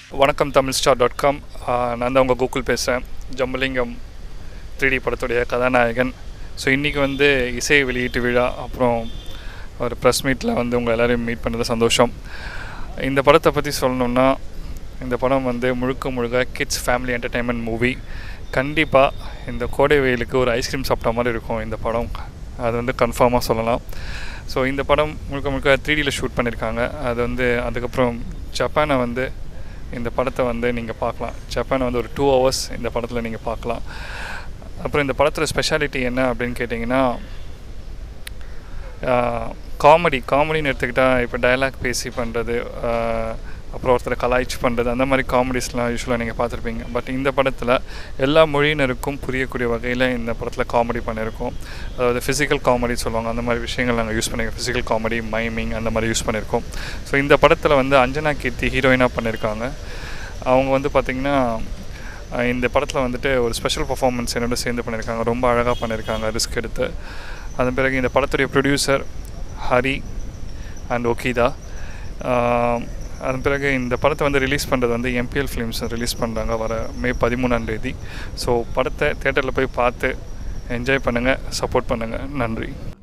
வணக்கம் Tamil star dot com நான் தான் உங்கள் கூகுள் பேசுகிறேன் ஜம்பலிங்கம் த்ரீ படத்துடைய கதாநாயகன் ஸோ இன்றைக்கி வந்து இசை வெளியீட்டு விழா அப்புறம் ஒரு ப்ரெஸ் மீட்டில் வந்து உங்கள் எல்லோரையும் மீட் பண்ணது சந்தோஷம் இந்த படத்தை பற்றி சொல்லணுன்னா இந்த படம் வந்து முழுக்க முழுக்க கிட்ஸ் ஃபேமிலி என்டர்டெயின்மெண்ட் மூவி கண்டிப்பாக இந்த கோடை வெயிலுக்கு ஒரு ஐஸ்கிரீம் சாப்பிட்ட மாதிரி இருக்கும் இந்த படம் அது வந்து கன்ஃபார்மாக சொல்லலாம் ஸோ இந்த படம் முழுக்க முழுக்க த்ரீடியில் ஷூட் பண்ணியிருக்காங்க அது வந்து அதுக்கப்புறம் ஜப்பானை வந்து இந்த படத்தை வந்து நீங்கள் பார்க்கலாம் ஜப்பானை வந்து ஒரு டூ ஹவர்ஸ் இந்த படத்தில் நீங்கள் பார்க்கலாம் அப்புறம் இந்த படத்தில் ஸ்பெஷாலிட்டி என்ன அப்படின்னு கேட்டிங்கன்னா காமெடி காமெடின்னு எடுத்துக்கிட்டால் இப்போ டயலாக் பேசி பண்ணுறது அப்புறம் ஒருத்தர் கலாய்ச்சி பண்ணுறது அந்த மாதிரி காமெடிஸ்லாம் யூஸ்வலாக நீங்கள் பார்த்துருப்பீங்க பட் இந்த படத்தில் எல்லா மொழியினருக்கும் புரியக்கூடிய வகையில் இந்த படத்தில் காமெடி பண்ணியிருக்கோம் அதாவது ஃபிசிக்கல் காமெடி சொல்லுவாங்க அந்த மாதிரி விஷயங்கள் நாங்கள் யூஸ் பண்ணியிருக்கோம் ஃபிசிக்கல் காமெடி மைமிங் அந்த மாதிரி யூஸ் பண்ணியிருக்கோம் ஸோ இந்த படத்தில் வந்து அஞ்சனா கீர்த்தி ஹீரோயினாக பண்ணியிருக்காங்க அவங்க வந்து பார்த்திங்கன்னா இந்த படத்தில் வந்துட்டு ஒரு ஸ்பெஷல் பர்ஃபார்மன்ஸ் என்னோட சேர்ந்து பண்ணியிருக்காங்க ரொம்ப அழகாக பண்ணியிருக்காங்க ரிஸ்க் எடுத்து அதன் பிறகு இந்த படத்துடைய ப்ரொடியூசர் ஹரி அண்ட் ஒகிதா அதன் பிறகு இந்த படத்தை வந்து ரிலீஸ் பண்ணுறது வந்து எம்பிஎல் ஃபிலிம்ஸ் ரிலீஸ் பண்ணுறாங்க வர மே பதிமூணாம் தேதி ஸோ படத்தை தேட்டரில் போய் பார்த்து என்ஜாய் பண்ணுங்கள் சப்போர்ட் பண்ணுங்கள் நன்றி